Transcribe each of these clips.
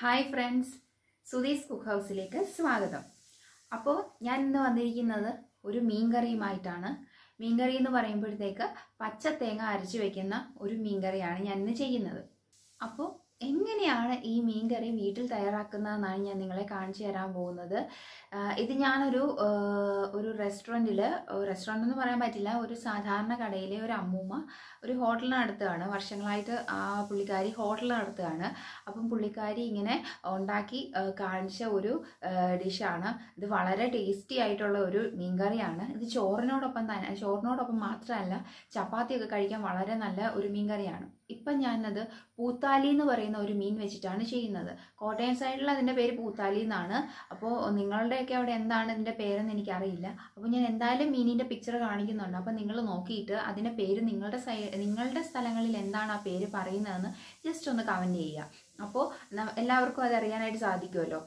Hi friends സുധീസ് cook ഹൗസിലേക്ക് സ്വാഗതം അപ്പോൾ ഞാൻ ഇന്ന് വന്നിരിക്കുന്നത് ഒരു മീൻകറിയുമായിട്ടാണ് മീൻകറി എന്ന് പറയുമ്പോഴത്തേക്ക് പച്ച തേങ്ങ അരച്ച് വെക്കുന്ന ഒരു മീൻകറിയാണ് ഞാൻ ഇന്ന് ചെയ്യുന്നത് അപ്പോൾ എങ്ങനെയാണ് ഈ മീൻകറി വീട്ടിൽ തയ്യാറാക്കുന്നതെന്നാണ് ഞാൻ നിങ്ങളെ കാണിച്ചു തരാൻ പോകുന്നത് ആ, ഇത് ഞാനൊരു ആ, ഒരു റെസ്റ്റോറൻറ്റിൽ റെസ്റ്റോറൻ്റ് എന്ന് പറയാൻ പറ്റില്ല ഒരു സാധാരണ കടയിലെ ഒരു അമ്മൂമ്മ ഒരു ഹോട്ടൽ നടത്തുകയാണ് വർഷങ്ങളായിട്ട് ആ പുള്ളിക്കാരി ഹോട്ടൽ നടത്തുകയാണ് അപ്പം പുള്ളിക്കാരി ഇങ്ങനെ ഉണ്ടാക്കി ആ, കാണിച്ച ഒരു ഡിഷാണ് ഇത് വളരെ ടേസ്റ്റി ആയിട്ടുള്ള ഒരു മീൻകറിയാണ് ഇത് ചോറിനോടൊപ്പം തന്നെ ചോറിനോടൊപ്പം മാത്രമല്ല ചപ്പാത്തിയൊക്കെ കഴിക്കാൻ വളരെ നല്ല ഒരു മീൻകറിയാണ് ഇപ്പം ഞാനത് പൂത്താലി എന്ന് പറയുന്ന ഒരു മീൻ വെച്ചിട്ടാണ് ചെയ്യുന്നത് കോട്ടയം സൈഡിൽ അതിൻ്റെ പേര് പൂത്താലി എന്നാണ് അപ്പോൾ നിങ്ങളുടെയൊക്കെ അവിടെ എന്താണ് ഇതിൻ്റെ പേരെന്ന് എനിക്കറിയില്ല അപ്പോൾ ഞാൻ എന്തായാലും മീനിൻ്റെ പിക്ചർ കാണിക്കുന്നുണ്ട് അപ്പോൾ നിങ്ങൾ നോക്കിയിട്ട് അതിൻ്റെ പേര് നിങ്ങളുടെ സൈ നിങ്ങളുടെ സ്ഥലങ്ങളിൽ എന്താണ് ആ പേര് പറയുന്നതെന്ന് ജസ്റ്റ് ഒന്ന് കമൻറ്റ് ചെയ്യുക അപ്പോൾ ന- എല്ലാവർക്കും അത് അറിയാനായിട്ട് സാധിക്കുമല്ലോ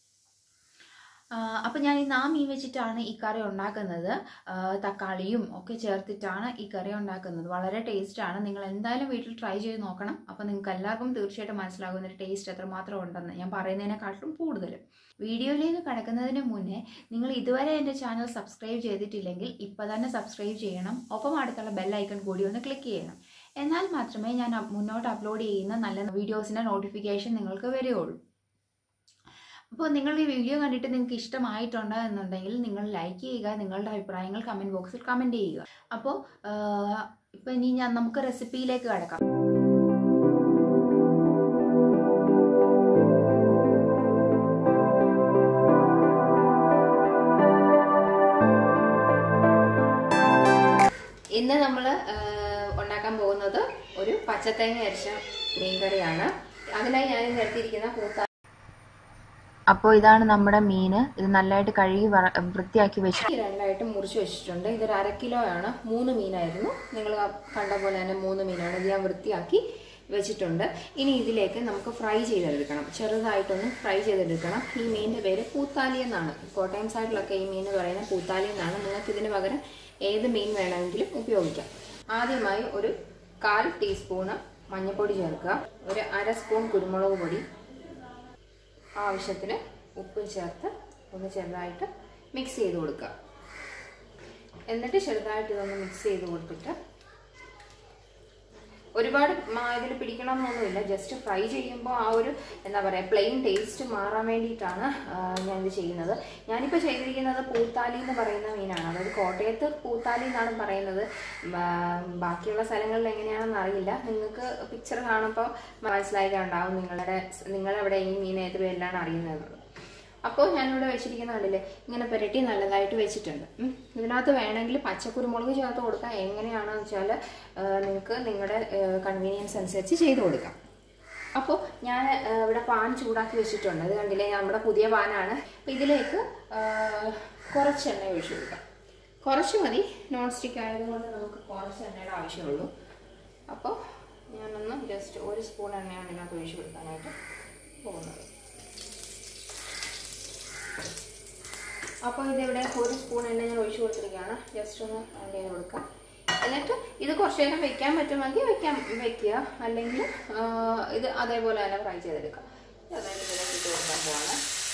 അപ്പം ഞാൻ ഇന്ന് ആ മീൻ വെച്ചിട്ടാണ് ഈ കറി ഉണ്ടാക്കുന്നത് ആ, തക്കാളിയും ഒക്കെ ചേർത്തിട്ടാണ് ഈ കറി ഉണ്ടാക്കുന്നത് വളരെ ടേസ്റ്റാണ് നിങ്ങൾ എന്തായാലും വീട്ടിൽ ട്രൈ ചെയ്ത് നോക്കണം അപ്പോൾ നിങ്ങൾക്ക് എല്ലാവർക്കും തീർച്ചയായിട്ടും മനസ്സിലാകും ഇതിൻ്റെ ടേസ്റ്റ് എത്രമാത്രം ഉണ്ടെന്ന് ഞാൻ പറയുന്നതിനെക്കാട്ടും കൂടുതൽ വീഡിയോയിലേക്ക് കടക്കുന്നതിന് മുന്നേ നിങ്ങൾ ഇതുവരെ എൻ്റെ ചാനൽ സബ്സ്ക്രൈബ് ചെയ്തിട്ടില്ലെങ്കിൽ ഇപ്പോൾ തന്നെ സബ്സ്ക്രൈബ് ചെയ്യണം ഒപ്പം അടുത്തുള്ള ബെൽ ഐക്കൺ കൂടി ഒന്ന് ക്ലിക്ക് ചെയ്യണം എന്നാൽ മാത്രമേ ഞാൻ അപ് മുന്നോട്ട് അപ്ലോഡ് ചെയ്യുന്ന നല്ല വീഡിയോസിൻ്റെ നോട്ടിഫിക്കേഷൻ നിങ്ങൾക്ക് വരികയുള്ളൂ അപ്പോൾ നിങ്ങൾ ഈ വീഡിയോ കണ്ടിട്ട് നിങ്ങൾക്ക് ഇഷ്ടമായിട്ടുണ്ട് എന്നുണ്ടെങ്കിൽ നിങ്ങൾ ലൈക്ക് ചെയ്യുക നിങ്ങളുടെ അഭിപ്രായങ്ങൾ കമൻറ്റ് ബോക്സിൽ കമൻറ്റ് ചെയ്യുക അപ്പോൾ ഇപ്പം ഇനി ഞാൻ നമുക്ക് റെസിപ്പിയിലേക്ക് കിടക്കാം ഇന്ന് നമ്മൾ ഉണ്ടാക്കാൻ പോകുന്നത് ഒരു പച്ചത്തേങ്ങ അരച്ച മീൻകറിയാണ് അതിനായി ഞാൻ ഇന്ന് എടുത്തിരിക്കുന്ന പൂത്ത അപ്പോൾ ഇതാണ് നമ്മുടെ മീന് ഇത് നല്ലതായിട്ട് കഴുകി വറ- വൃത്തിയാക്കി വെച്ച് രണ്ടായിട്ട് മുറിച്ച് വെച്ചിട്ടുണ്ട് ഇതൊരു അര കിലോ ആണ് മൂന്ന് മീനായിരുന്നു നിങ്ങൾ കണ്ട പോലെ തന്നെ മൂന്ന് മീനാണ് ഇത് ഞാൻ വൃത്തിയാക്കി വെച്ചിട്ടുണ്ട് ഇനി ഇതിലേക്ക് നമുക്ക് ഫ്രൈ ചെയ്തെടുക്കണം ചെറുതായിട്ടൊന്ന് ഫ്രൈ ചെയ്തെടുക്കണം ഈ മീനിൻ്റെ പേര് പൂത്താലി എന്നാണ് കോട്ടയം സൈഡിലൊക്കെ ഈ മീൻ പറയുന്നത് പൂത്താലി എന്നാണ് നിങ്ങൾക്ക് ഇതിന് പകരം ഏത് മീൻ വേണമെങ്കിലും ഉപയോഗിക്കാം ആദ്യമായി ഒരു കാൽ ടീസ്പൂണ് മഞ്ഞൾപ്പൊടി ചേർക്കുക ഒരു അര സ്പൂൺ കുരുമുളക് പൊടി ആവശ്യത്തിന് ഉപ്പും ചേർത്ത് ഒന്ന് ചെറുതായിട്ട് മിക്സ് ചെയ്ത് കൊടുക്കുക എന്നിട്ട് ചെറുതായിട്ട് ഇതൊന്ന് മിക്സ് ചെയ്ത് കൊടുത്തിട്ട് ഒരുപാട് ഇതിൽ പിടിക്കണം എന്നൊന്നുമില്ല ജസ്റ്റ് ഫ്രൈ ചെയ്യുമ്പോൾ ആ ഒരു എന്താ പറയുക പ്ലെയിൻ ടേസ്റ്റ് മാറാൻ വേണ്ടിയിട്ടാണ് ഞാനിത് ചെയ്യുന്നത് ഞാനിപ്പോൾ ചെയ്തിരിക്കുന്നത് പൂത്താലി എന്ന് പറയുന്ന മീനാണ് അതായത് കോട്ടയത്ത് പൂത്താലി എന്നാണ് പറയുന്നത് ബാ- ബാക്കിയുള്ള സ്ഥലങ്ങളിൽ എങ്ങനെയാണെന്ന് അറിയില്ല നിങ്ങൾക്ക് പിക്ചർ കാണുമ്പോൾ മനസ്സിലായിട്ടുണ്ടാവും നിങ്ങളുടെ നിങ്ങളെവിടെ ഈ മീൻ ഏത് പേരിലാണ് അറിയുന്നത് അപ്പോൾ ഞാനിവിടെ വെച്ചിരിക്കുന്ന കണ്ടില്ലേ ഇങ്ങനെ പുരട്ടി നല്ലതായിട്ട് വെച്ചിട്ടുണ്ട് ഉം. ഇതിനകത്ത് വേണമെങ്കിൽ പച്ചക്കുരുമുളക് ചേർത്ത് കൊടുക്കാം എങ്ങനെയാണെന്ന് വെച്ചാൽ നിങ്ങൾക്ക് നിങ്ങളുടെ കൺവീനിയൻസ് അനുസരിച്ച് ചെയ്ത് കൊടുക്കാം അപ്പോൾ ഞാൻ ആ, ഇവിടെ പാൻ ചൂടാക്കി വെച്ചിട്ടുണ്ട് അത് കണ്ടില്ലേ നമ്മുടെ പുതിയ പാനാണ് അപ്പോൾ ഇതിലേക്ക് ആ, കുറച്ച് എണ്ണ ഒഴിച്ചു കൊടുക്കാം കുറച്ച് മതി നോൺ സ്റ്റിക്ക് ആയതുകൊണ്ട് നമുക്ക് കുറച്ച് എണ്ണയുടെ ആവശ്യമുള്ളൂ അപ്പോൾ ഞാനൊന്ന് ജസ്റ്റ് ഒരു സ്പൂൺ എണ്ണയാണ് ഇതിനകത്ത് ഒഴിച്ചു കൊടുക്കാനായിട്ട് പോകുന്നത് അപ്പോൾ ഇതിവിടെ ഒരു സ്പൂൺ എണ്ണ ഞാൻ ഒഴിച്ചു കൊടുത്തിരിക്കുകയാണ് ജസ്റ്റ് ഒന്ന് ആഡ് ചെയ്ത് കൊടുക്കാം എന്നിട്ട് ഇത് കുറച്ച് നേരം വെക്കാൻ പറ്റുമെങ്കിൽ വെക്കാൻ വെക്കുക അല്ലെങ്കിൽ ആ, ഇത് അതേപോലെ തന്നെ ഫ്രൈ ചെയ്തെടുക്കാം അതായത് ഇതിലേക്ക് ഇട്ട് കൊടുക്കാൻ പോവാണ്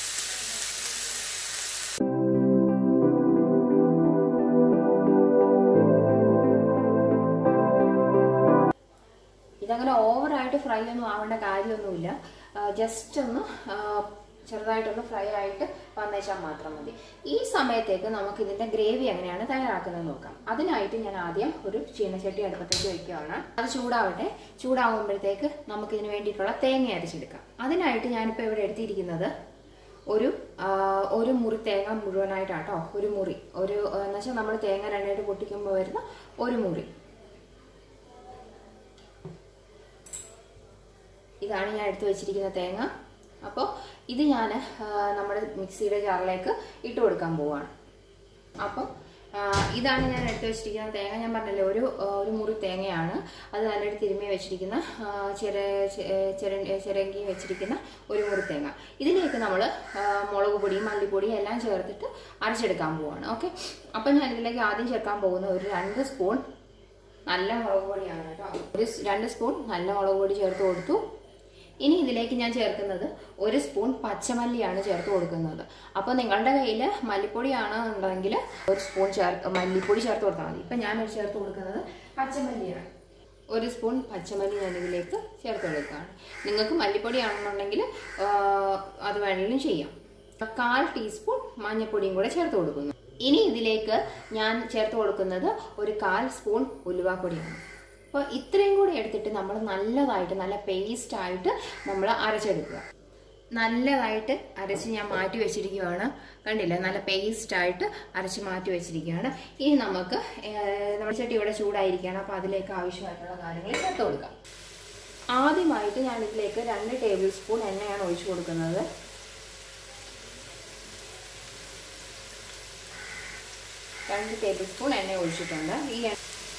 ഇതങ്ങനെ ഓവറായിട്ട് ഫ്രൈ ഒന്നും ആവേണ്ട കാര്യമൊന്നുമില്ല ജസ്റ്റ് ഒന്ന് ആ, ചെറുതായിട്ടൊന്ന് ഫ്രൈ ആയിട്ട് വന്നേച്ചാൽ മാത്രം മതി ഈ സമയത്തേക്ക് നമുക്ക് ഇതിന്റെ ഗ്രേവി എങ്ങനെയാണ് തയ്യാറാക്കുന്നത് നോക്കാം അതിനായിട്ട് ഞാൻ ആദ്യം ഒരു ചീനച്ചട്ടി അടുപ്പത്തേക്ക് വെക്കുകയാണ് അത് ചൂടാവട്ടെ ചൂടാവുമ്പോഴത്തേക്ക് നമുക്ക് ഇതിന് വേണ്ടിയിട്ടുള്ള തേങ്ങ അരച്ചെടുക്കാം അതിനായിട്ട് ഞാനിപ്പോൾ ഇവിടെ എടുത്തിരിക്കുന്നത് ഒരു ആ, ഒരു മുറി തേങ്ങ മുഴുവനായിട്ടാട്ടോ ഒരു മുറി ഒരു എന്ന് വെച്ചാൽ നമ്മൾ തേങ്ങ രണ്ടായിട്ട് പൊട്ടിക്കുമ്പോൾ വരുന്ന ഒരു മുറി ഇതാണ് ഞാൻ എടുത്തു വെച്ചിരിക്കുന്ന തേങ്ങ അപ്പോൾ ഇത് ഞാൻ നമ്മുടെ മിക്സിയുടെ ജാറിലേക്ക് ഇട്ട് കൊടുക്കാൻ പോവാണ് അപ്പോൾ ആ, ഇതാണ് ഞാൻ എടുത്തു വെച്ചിരിക്കുന്ന തേങ്ങ ഞാൻ പറഞ്ഞല്ലോ ഒരു ആ, ഒരു മുറി തേങ്ങയാണ് അത് നല്ലൊരു തിരുമ്മി വെച്ചിരിക്കുന്ന ആ, ചിര ചെ- ചിര- ചിരങ്കി വെച്ചിരിക്കുന്ന ഒരു മുറി തേങ്ങ ഇതിലേക്ക് നമ്മൾ മുളക് പൊടി മല്ലിപ്പൊടി എല്ലാം ചേർത്തിട്ട് അരച്ചെടുക്കാൻ പോവാണ് ഓക്കെ അപ്പം ഞാൻ ഇതിലേക്ക് ആദ്യം ചേർക്കാൻ പോകുന്ന ഒരു രണ്ട് സ്പൂൺ നല്ല മുളക് പൊടിയാണ് കേട്ടോ ഒരു സ് രണ്ട് സ്പൂൺ നല്ല മുളക് പൊടി ചേർത്ത് കൊടുത്തു ഇനി ഇതിലേക്ക് ഞാൻ ചേർക്കുന്നത് ഒരു സ്പൂൺ പച്ചമല്ലിയാണ് ചേർത്ത് കൊടുക്കുന്നത് അപ്പോൾ നിങ്ങളുടെ കയ്യിൽ മല്ലിപ്പൊടിയാണെന്നുണ്ടെങ്കിൽ ഒരു സ്പൂൺ ചേർത്ത് മല്ലിപ്പൊടി ചേർത്ത് കൊടുത്താൽ മതി ഇപ്പം ഞാൻ ചേർത്ത് കൊടുക്കുന്നത് പച്ചമല്ലിയാണ് ഒരു സ്പൂൺ പച്ചമല്ലി ഞാൻ ഇതിലേക്ക് ചേർത്ത് കൊടുക്കുകയാണ് നിങ്ങൾക്ക് മല്ലിപ്പൊടിയാണെന്നുണ്ടെങ്കിൽ ആ, അത് വേണമെങ്കിലും ചെയ്യാം കാൽ ടീസ്പൂൺ മഞ്ഞൾപ്പൊടിയും കൂടെ ചേർത്ത് കൊടുക്കുന്നു ഇനി ഇതിലേക്ക് ഞാൻ ചേർത്ത് കൊടുക്കുന്നത് ഒരു കാൽ സ്പൂൺ ഉലുവാപ്പൊടിയാണ് അപ്പോൾ ഇത്രയും കൂടി എടുത്തിട്ട് നമ്മൾ നല്ലതായിട്ട് നല്ല പേസ്റ്റ് ആയിട്ട് നമ്മൾ അരച്ചെടുക്കുക നല്ലതായിട്ട് അരച്ച് ഞാൻ മാറ്റി വെച്ചിരിക്കുകയാണ് കണ്ടില്ലേ നല്ല പേസ്റ്റ് ആയിട്ട് അരച്ച് മാറ്റി വെച്ചിരിക്കുകയാണ് ഇനി നമുക്ക് ഏഹ്, നമ്മുടെ ചട്ടി ഇവിടെ ചൂടായിരിക്കുകയാണ് അപ്പോൾ അതിലേക്ക് ആവശ്യമായിട്ടുള്ള കാര്യങ്ങൾ ചേർത്ത് കൊടുക്കാം ആദ്യമായിട്ട് ഞാൻ ഇതിലേക്ക് രണ്ട് ടേബിൾ സ്പൂൺ എണ്ണയാണ് ഒഴിച്ചു കൊടുക്കുന്നത് രണ്ട് ടേബിൾ സ്പൂൺ എണ്ണ ഒഴിച്ചിട്ടുണ്ട് ഈ എണ്ണ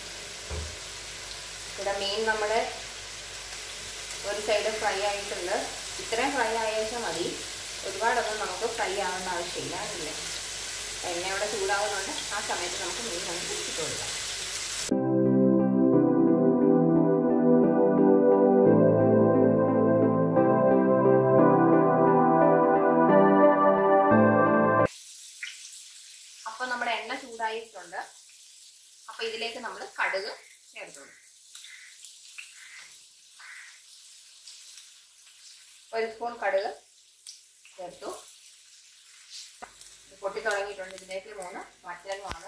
ഇവിടെ മീൻ നമ്മുടെ ഒരു സൈഡ് ഫ്രൈ ആയിട്ടുണ്ട് ഇത്രയും ഫ്രൈ ആയേച്ചാൽ മതി ഒരുപാടൊന്നും നമുക്ക് ഫ്രൈ ആവേണ്ട ആവശ്യമില്ല ഇല്ല എണ്ണ ഇവിടെ ചൂടാവുന്നുണ്ട് ആ സമയത്ത് നമുക്ക് മീൻ നമുക്ക് ഇട്ട് കൊടുക്കാം അപ്പോൾ നമ്മുടെ എണ്ണ ചൂടായിട്ടുണ്ട് അപ്പോൾ ഇതിലേക്ക് നമ്മൾ കടുക് ചേർത്ത് കൊടുക്കും ഒരു സ്പൂൺ കടുക് ചേർത്തു ഇത് പൊട്ടി തുടങ്ങിയിട്ടുണ്ട് ഇതിലേക്ക് മൂന്ന് വറ്റൽമുളക്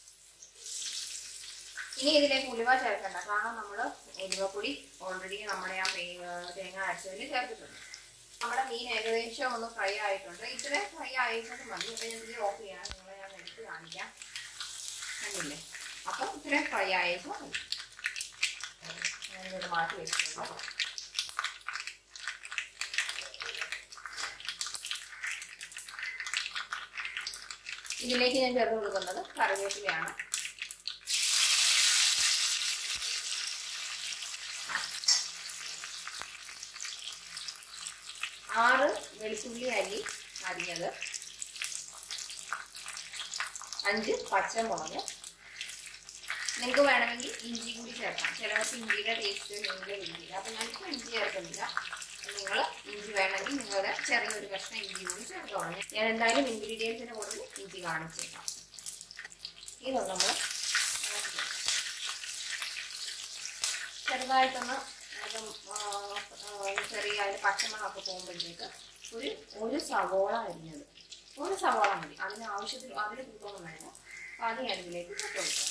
ഇനി ഇതിലേക്ക് ഉലുവ ചേർക്കണ്ട കാരണം നമ്മൾ ഉലുവപ്പൊടി ഓൾറെഡി നമ്മുടെ ആ പേ- തേങ്ങ അരച്ചതിൽ ചേർത്തിട്ടുണ്ട് നമ്മുടെ മീൻ ഏകദേശം ഒന്ന് ഫ്രൈ ആയിട്ടുണ്ട് ഇത്രയും ഫ്രൈ ആയിട്ടുണ്ട് മതി അപ്പം ഞാൻ ഇതിൽ ഓഫ് ചെയ്യാം നിങ്ങളെ ഞാൻ എടുത്ത് കാണിക്കാം കണ്ടില്ലേ അപ്പം ഇത്രയും ഫ്രൈ ആയപ്പോൾ മതി ഞാനിവിടെ മാറ്റി വെച്ചിട്ടുണ്ട് ഇതിലേക്ക് ഞാൻ ചേർത്ത് കൊടുക്കുന്നത് കറിവേപ്പിലയാണ് ആറ് വെളുത്തുള്ളി അരി അരിഞ്ഞത് അഞ്ച് പച്ചമുളക് നിങ്ങൾക്ക് വേണമെങ്കിൽ ഇഞ്ചി കൂടി ചേർക്കാം ചിലവർക്ക് ഇഞ്ചിയുടെ ടേസ്റ്റ് മീനിലെ ഇഞ്ചിയില്ല അപ്പം ഞാനിപ്പോൾ ഇഞ്ചി ചേർക്കുന്നില്ല നിങ്ങൾ ഇഞ്ചി വേണമെങ്കിൽ നിങ്ങളുടെ ചെറിയൊരു കഷ്ണം ഇഞ്ചി കൂടി ചേർത്തോളാം ഞാൻ എന്തായാലും ഇൻഗ്രീഡിയൻസിന് കൂടുതൽ ഇഞ്ചി കാണിച്ചേക്കാം ഇതൊന്ന് നമ്മൾ ചെറുതായിട്ടൊന്ന് അതും ആ, ആ, ചെറിയ അതിന് പച്ചമണമൊക്കെ പോകുമ്പോഴത്തേക്ക് ഒരു ഒരു സവോള അരിഞ്ഞത് ഒരു സവോള മതി അതിന് ആവശ്യത്തിൽ അതിന് കൂട്ടൊന്നും വേണ്ട അപ്പോൾ അത് ഞാൻ ഇതിലേക്ക് ഇട്ട് കൊടുക്കാം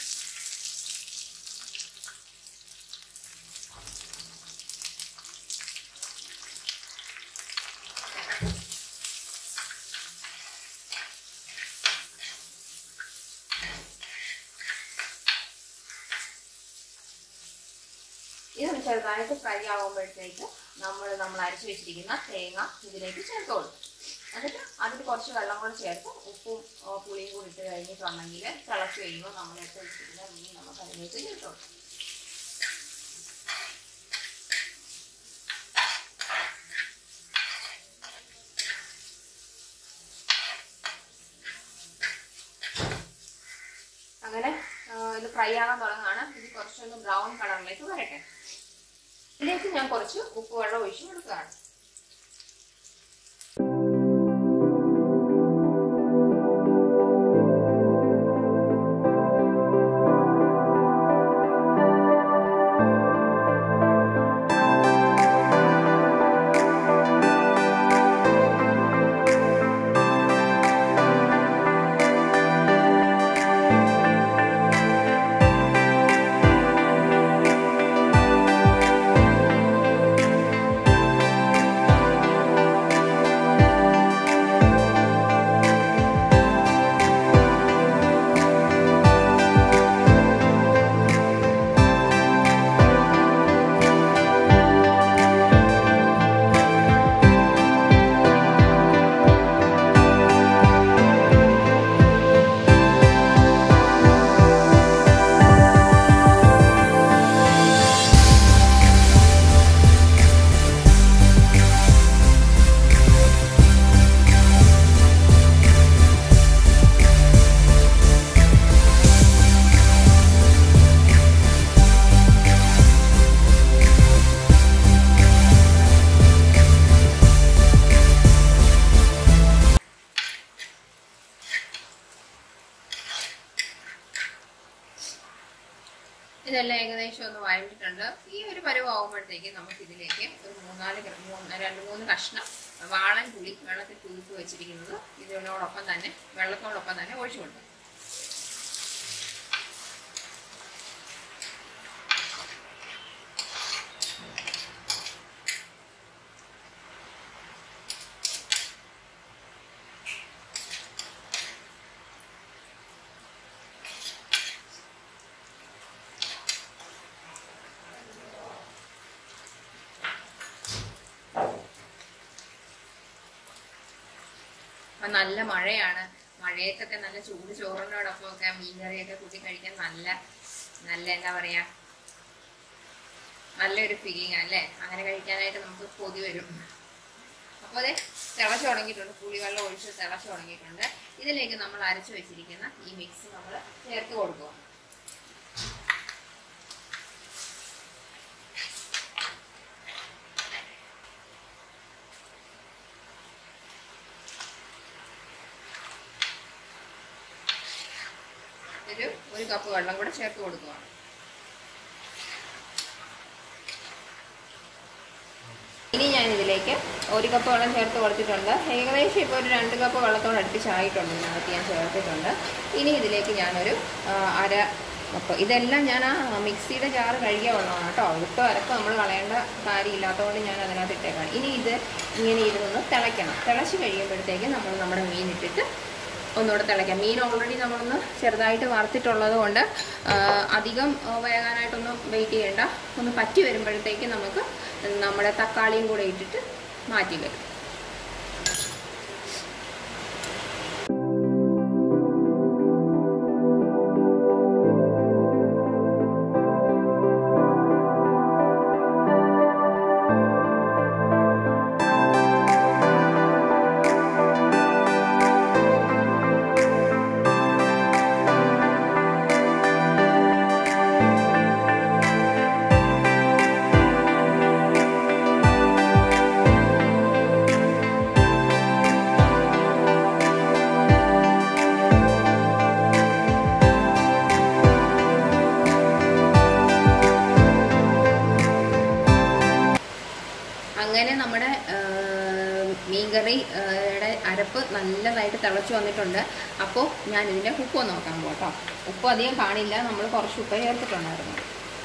ഇത് ചെറുതായിട്ട് ഫ്രൈ ആകുമ്പോഴത്തേക്ക് നമ്മൾ നമ്മൾ അരച്ച് വെച്ചിരിക്കുന്ന തേങ്ങ ഇതിലേക്ക് ചേർത്ത് കൊടുക്കും എന്നിട്ട് അതിൽ കുറച്ച് വെള്ളം കൂടെ ചേർത്ത് ഉപ്പും ആ, പുളിയും കൂടി ഇട്ട് കഴിഞ്ഞിട്ടുണ്ടെങ്കിൽ തിളച്ച് കഴിയുമ്പോൾ നമ്മൾ എടുത്ത് വെച്ചിരിക്കുന്ന മീൻ നമുക്ക് അതിലേക്ക് ചേർത്ത് കൊടുക്കും അങ്ങനെ ആ, ഇത് ഫ്രൈ ആകാൻ തുടങ്ങുകയാണ് ഇത് കുറച്ചൊന്ന് ബ്രൗൺ കളറിലേക്ക് വരട്ടെ ഇതിലേക്ക് ഞാൻ കുറച്ച് ഉപ്പ് വെള്ളം ഒഴിച്ച് കൊടുക്കുകയാണ് എല്ലാം ഏകദേശം ഒന്ന് വഴണ്ടിട്ടുണ്ട് ഈ ഒരു പരുവാകുമ്പോഴത്തേക്ക് നമുക്ക് ഇതിലേക്ക് ഒരു മൂന്നാല് ഗ്ര- മൂന്ന് രണ്ട് മൂന്ന് കഷ്ണം വാളൻ പുളി വെള്ളത്തിൽ കുതിർത്ത് വെച്ചിരിക്കുന്നത് ഇതിനോടൊപ്പം തന്നെ വെള്ളത്തോടൊപ്പം തന്നെ ഒഴിച്ചു കൊടുക്കും അപ്പൊ നല്ല മഴയാണ് മഴയത്തൊക്കെ നല്ല ചൂട് ചോറിനോടൊപ്പം ഒക്കെ മീൻകറിയൊക്കെ കൂട്ടി കഴിക്കാൻ നല്ല നല്ല എന്താ പറയാ നല്ലൊരു ഫീലിംഗ് അല്ലേ അങ്ങനെ കഴിക്കാനായിട്ട് നമുക്ക് കൊതി വരും അപ്പോൾ അതെ തിളച്ച് തുടങ്ങിയിട്ടുണ്ട് പുളിവെള്ളം ഒഴിച്ച് തിളച്ച് തുടങ്ങിയിട്ടുണ്ട് ഇതിലേക്ക് നമ്മൾ അരച്ചു വെച്ചിരിക്കുന്ന ഈ മിക്സ് നമ്മൾ ചേർത്ത് കൊടുക്കുക ഒരു ഒരു കപ്പ് വെള്ളം കൂടെ ചേർത്ത് കൊടുക്കുകയാണ് ഇനി ഞാൻ ഇതിലേക്ക് ഒരു കപ്പ് വെള്ളം ചേർത്ത് കൊടുത്തിട്ടുണ്ട് ഏകദേശം ഇപ്പോൾ ഒരു രണ്ട് കപ്പ് വെള്ളത്തോട് അടുപ്പിച്ചായിട്ടുണ്ട് ഇതിനകത്ത് ഞാൻ ചേർത്തിട്ടുണ്ട് ഇനി ഇതിലേക്ക് ഞാനൊരു ആ, അര കപ്പ് ഇതെല്ലാം ഞാൻ ആ മിക്സിയുടെ ജാറ് കഴുകിയ വെള്ളമാണ് കേട്ടോ ഇട്ട് അരപ്പ് നമ്മൾ കളയേണ്ട കാര്യമില്ലാത്തതുകൊണ്ട് ഞാൻ അതിനകത്ത് ഇട്ടേക്കാണ് ഇനി ഇത് ഇങ്ങനെ ഇരുന്ന് തിളയ്ക്കണം തിളച്ച് കഴിയുമ്പോഴത്തേക്ക് നമ്മൾ നമ്മുടെ മീൻ ഇട്ടിട്ട് ഒന്നുകൂടെ തിളയ്ക്കാം മീൻ ഓൾറെഡി നമ്മളൊന്ന് ചെറുതായിട്ട് വറുത്തിട്ടുള്ളത് കൊണ്ട് ആ, അധികം ആ, വേകാനായിട്ടൊന്നും വെയിറ്റ് ചെയ്യേണ്ട ഒന്ന് പറ്റി വരുമ്പോഴത്തേക്ക് നമുക്ക് നമ്മുടെ തക്കാളിയും കൂടെ ഇട്ടിട്ട് മാറ്റി വരും അങ്ങനെ നമ്മുടെ ആ, മീൻകറി ആ, യുടെ അരപ്പ് നല്ലതായിട്ട് തിളച്ച് വന്നിട്ടുണ്ട് അപ്പോൾ ഞാൻ ഇതിൻ്റെ ഉപ്പ് ഒന്ന് നോക്കാൻ പോട്ടോ ഉപ്പ് അധികം കാണില്ല നമ്മൾ കുറച്ച് ഉപ്പ് ചേർത്തിട്ടുണ്ടായിരുന്നു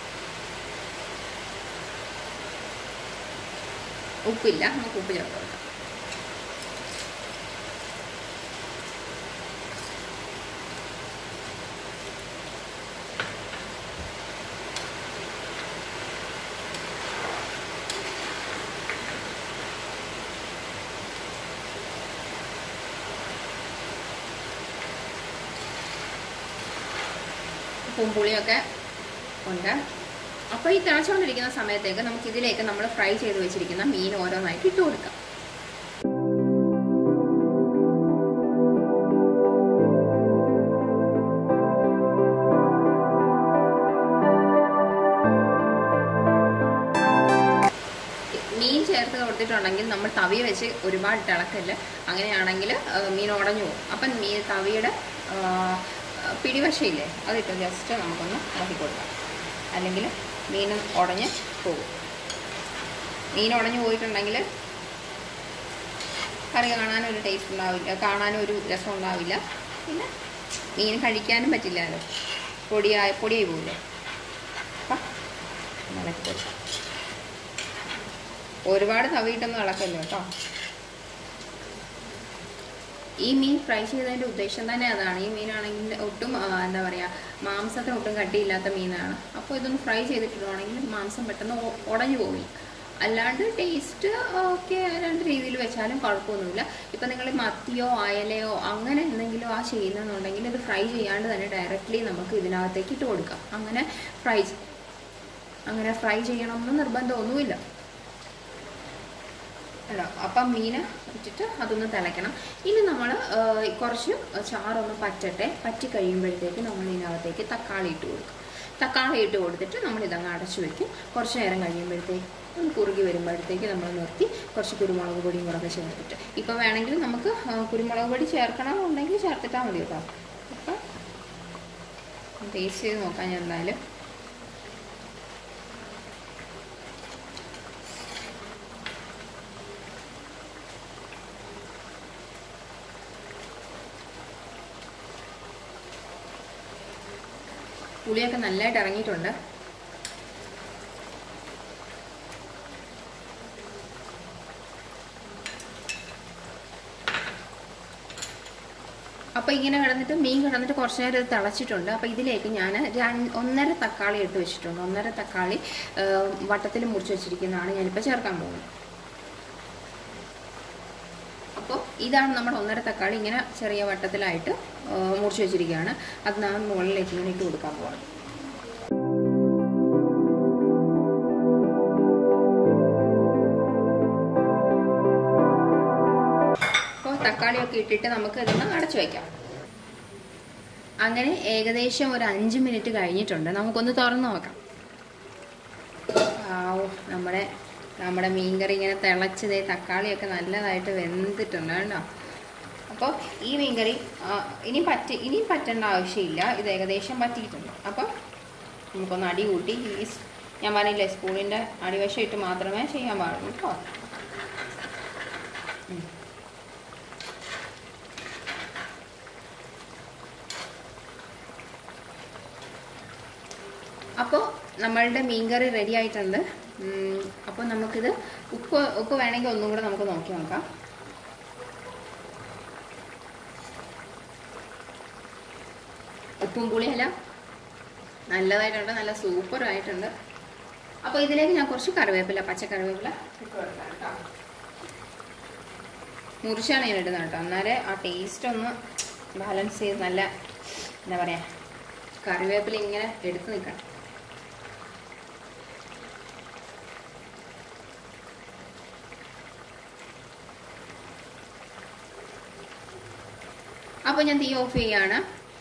ഉപ്പില്ല നമുക്ക് ഉപ്പ് ചേർത്ത് കൊടുക്കാം ഉപ്പും പുളിയൊക്കെ ഉണ്ട് അപ്പോൾ ഈ തിളച്ചുകൊണ്ടിരിക്കുന്ന സമയത്തേക്ക് നമുക്ക് ഇതിലേക്ക് നമ്മൾ ഫ്രൈ ചെയ്ത് വെച്ചിരിക്കുന്ന മീൻ ഓരോന്നായിട്ട് ഇട്ട് കൊടുക്കാം മീൻ ചേർത്ത് കൊടുത്തിട്ടുണ്ടെങ്കിൽ നമ്മൾ തവി വെച്ച് ഒരുപാട് ഇളക്കല്ല അങ്ങനെയാണെങ്കിൽ ആ, മീൻ ഉടഞ്ഞു പോകും അപ്പം മീൻ തവിയുടെ ആ, പിടിവശയില്ലേ അതിട്ട് ജസ്റ്റ് നമുക്കൊന്ന് ഇളക്കി കൊടുക്കാം അല്ലെങ്കിൽ മീനും ഉടഞ്ഞ് പോകും മീൻ ഉടഞ്ഞു പോയിട്ടുണ്ടെങ്കിൽ കറി കാണാനൊരു ടേസ്റ്റ് ഉണ്ടാവില്ല കാണാനൊരു രസം ഉണ്ടാവില്ല പിന്നെ മീൻ കഴിക്കാനും പറ്റില്ലല്ലോ പൊടിയായി പൊടിയായി പോകില്ലേ അപ്പം ഇളക്കി കൊടുക്കാം ഒരുപാട് തവിയിട്ടൊന്നും ഇളക്കല്ലോ കേട്ടോ ഈ മീൻ ഫ്രൈ ചെയ്തതിൻ്റെ ഉദ്ദേശം തന്നെ അതാണ് ഈ മീനാണെങ്കിൽ ഒട്ടും ആ, എന്താ പറയുക മാംസത്തിന് ഒട്ടും കട്ടിയില്ലാത്ത മീനാണ് അപ്പോൾ ഇതൊന്ന് ഫ്രൈ ചെയ്തിട്ടിടുവാണെങ്കിൽ മാംസം പെട്ടെന്ന് ഒ- ഉടഞ്ഞു പോവില്ല അല്ലാണ്ട് ടേസ്റ്റ് ഒക്കെ രണ്ട് രീതിയിൽ വെച്ചാലും കുഴപ്പമൊന്നുമില്ല ഇപ്പം നിങ്ങൾ മത്തിയോ അയലയോ അങ്ങനെ എന്തെങ്കിലും ആ ചെയ്യുന്നതെന്നുണ്ടെങ്കിൽ ഇത് ഫ്രൈ ചെയ്യാണ്ട് തന്നെ ഡയറക്റ്റ്ലി നമുക്ക് ഇതിനകത്തേക്ക് ഇട്ട് കൊടുക്കാം അങ്ങനെ ഫ്രൈ അങ്ങനെ ഫ്രൈ ചെയ്യണമെന്ന് നിർബന്ധമൊന്നുമില്ല അല്ല അപ്പം മീൻ ഇട്ടിട്ട് അതൊന്ന് തിളയ്ക്കണം ഇനി നമ്മൾ കുറച്ച് ചാറൊന്ന് പറ്റട്ടെ പറ്റി കഴിയുമ്പോഴത്തേക്ക് നമ്മൾ ഇതിനകത്തേക്ക് തക്കാളി ഇട്ട് കൊടുക്കും തക്കാളി ഇട്ട് കൊടുത്തിട്ട് നമ്മൾ ഇതങ്ങ് അടച്ചു വെക്കും കുറച്ച് നേരം കഴിയുമ്പോഴത്തേക്ക് ഒന്ന് കുറുകി വരുമ്പോഴത്തേക്ക് നമ്മൾ നിർത്തി കുറച്ച് കുരുമുളക് പൊടിയും കൂടെ ഒക്കെ ചേർത്തിട്ട് ഇപ്പം വേണമെങ്കിൽ നമുക്ക് ആ, കുരുമുളക് പൊടി ചേർക്കണമെന്നുണ്ടെങ്കിൽ ചേർത്തിട്ടാൽ മതി കേട്ടോ അപ്പം ടേസ്റ്റ് ചെയ്ത് നോക്കാം ഞാൻ എന്തായാലും പുളിയൊക്കെ നല്ലതായിട്ട് ഇറങ്ങിയിട്ടുണ്ട് അപ്പോൾ ഇങ്ങനെ കിടന്നിട്ട് മീൻ കിടന്നിട്ട് കുറച്ച് നേരം ഇത് തിളച്ചിട്ടുണ്ട് അപ്പോൾ ഇതിലേക്ക് ഞാൻ രണ്ട് ഒന്നര തക്കാളി എടുത്ത് വെച്ചിട്ടുണ്ട് ഒന്നര തക്കാളി വട്ടത്തിൽ മുറിച്ച് വെച്ചിരിക്കുന്നതാണ് ഞാനിപ്പോൾ ചേർക്കാൻ പോകുന്നത് അപ്പോൾ ഇതാണ് നമ്മുടെ ഒന്നര തക്കാളി ഇങ്ങനെ ചെറിയ വട്ടത്തിലായിട്ട് ആ, മുറിച്ച് വെച്ചിരിക്കുകയാണ് അത് ഞാൻ മുകളിലേക്ക് ഇങ്ങനെ ഇട്ട് കൊടുക്കാൻ പോകണം അപ്പോൾ തക്കാളിയൊക്കെ ഇട്ടിട്ട് നമുക്ക് ഇതൊന്ന് അടച്ചു വയ്ക്കാം അങ്ങനെ ഏകദേശം ഒരു അഞ്ച് മിനിറ്റ് കഴിഞ്ഞിട്ടുണ്ട് നമുക്കൊന്ന് തുറന്ന് നോക്കാം ആവൂ നമ്മുടെ നമ്മുടെ മീൻകറി ഇങ്ങനെ തിളച്ചതേ തക്കാളിയൊക്കെ നല്ലതായിട്ട് വെന്തിട്ടുണ്ട് കേട്ടോ അപ്പോൾ ഈ മീൻകറി ആ, ഇനി പറ്റി ഇനി പറ്റേണ്ട ആവശ്യമില്ല ഇത് ഏകദേശം പറ്റിയിട്ടുണ്ട് അപ്പോൾ നമുക്കൊന്ന് അടി കൂട്ടി ഈ സ്- ഞാൻ പറഞ്ഞില്ലേ സ്പൂണിൻ്റെ അടിവശം ഇട്ട് മാത്രമേ ചെയ്യാൻ പാടുള്ളൂ കേട്ടോ ഉം. അപ്പോൾ നമ്മളുടെ മീൻകറി റെഡി ആയിട്ടുണ്ട് ഉം, അപ്പോൾ നമുക്കിത് ഉപ്പ് ഉപ്പ് വേണമെങ്കിൽ ഒന്നും കൂടെ നമുക്ക് നോക്കി നോക്കാം ഉപ്പും പുളിയെല്ലാം നല്ലതായിട്ടുണ്ട് നല്ല സൂപ്പർ ആയിട്ടുണ്ട് അപ്പോൾ ഇതിലേക്ക് ഞാൻ കുറച്ച് കറിവേപ്പില പച്ച കറിവേപ്പില ഇട്ട് കൊടുക്കാം കേട്ടോ മുറിച്ചാണ് ഞാൻ ഇടുന്നത് കേട്ടോ എന്നാലേ ആ ടേസ്റ്റ് ഒന്ന് ബാലൻസ് ചെയ്ത് നല്ല എന്താ പറയുക കറിവേപ്പില ഇങ്ങനെ എടുത്ത് നിൽക്കണം അപ്പോൾ ഞാൻ തീ ഓഫ് ചെയ്യാണ്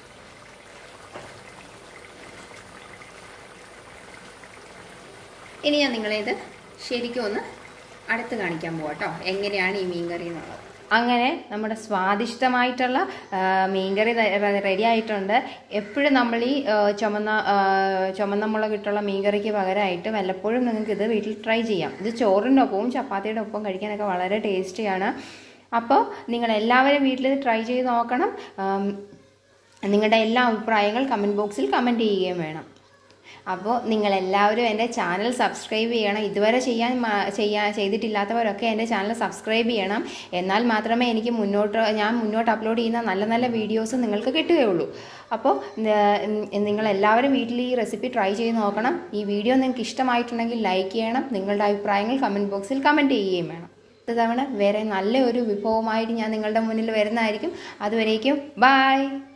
ഇനി ഞാൻ നിങ്ങളെ ഇത് ശരിക്കും ഒന്ന് അടുത്ത് കാണിക്കാൻ പോവാട്ടോ എങ്ങനെയാണ് ഈ മീൻകറി എന്നുള്ളത് അങ്ങനെ നമ്മുടെ സ്വാദിഷ്ടമായിട്ടുള്ള ആ, മീൻകറി റെഡി ആയിട്ടുണ്ട് എപ്പോഴും നമ്മൾ ഈ ആ, ചുമന്ന ആ, ചുമന്ന മുളകിട്ടുള്ള മീൻകറിക്ക് പകരമായിട്ട് വല്ലപ്പോഴും നിങ്ങൾക്ക് ഇത് വീട്ടിൽ ട്രൈ ചെയ്യാം ഇത് ചോറിൻ്റെ ഒപ്പവും ചപ്പാത്തിയുടെ ഒപ്പം കഴിക്കാനൊക്കെ വളരെ ടേസ്റ്റിയാണ് അപ്പോൾ നിങ്ങൾ എല്ലാവരും വീട്ടിൽ ഇത് ട്രൈ ചെയ്ത് നോക്കണം ആം, നിങ്ങളുടെ എല്ലാ അഭിപ്രായങ്ങൾ കമൻറ്റ് ബോക്സിൽ കമൻറ്റ് ചെയ്യുകയും വേണം അപ്പോൾ നിങ്ങളെല്ലാവരും എൻ്റെ ചാനൽ സബ്സ്ക്രൈബ് ചെയ്യണം ഇതുവരെ ചെയ്യാൻ മ- ചെയ്യാൻ ചെയ്തിട്ടില്ലാത്തവരൊക്കെ എൻ്റെ ചാനൽ സബ്സ്ക്രൈബ് ചെയ്യണം എന്നാൽ മാത്രമേ എനിക്ക് മുന്നോട്ട് ഞാൻ മുന്നോട്ട് അപ്ലോഡ് ചെയ്യുന്ന നല്ല നല്ല വീഡിയോസ് നിങ്ങൾക്ക് കിട്ടുകയുള്ളൂ അപ്പോൾ ന- നിങ്ങളെല്ലാവരും വീട്ടിൽ ഈ റെസിപ്പി ട്രൈ ചെയ്ത് നോക്കണം ഈ വീഡിയോ നിങ്ങൾക്ക് ഇഷ്ടമായിട്ടുണ്ടെങ്കിൽ ലൈക്ക് ചെയ്യണം നിങ്ങളുടെ അഭിപ്രായങ്ങൾ കമൻറ്റ് ബോക്സിൽ കമൻറ്റ് ചെയ്യുകയും വേണം അടുത്ത തവണ വേറെ നല്ല ഒരു വിഭവമായിട്ട് ഞാൻ നിങ്ങളുടെ മുന്നിൽ വരുന്നതായിരിക്കും അതുവരേക്കും ബായ്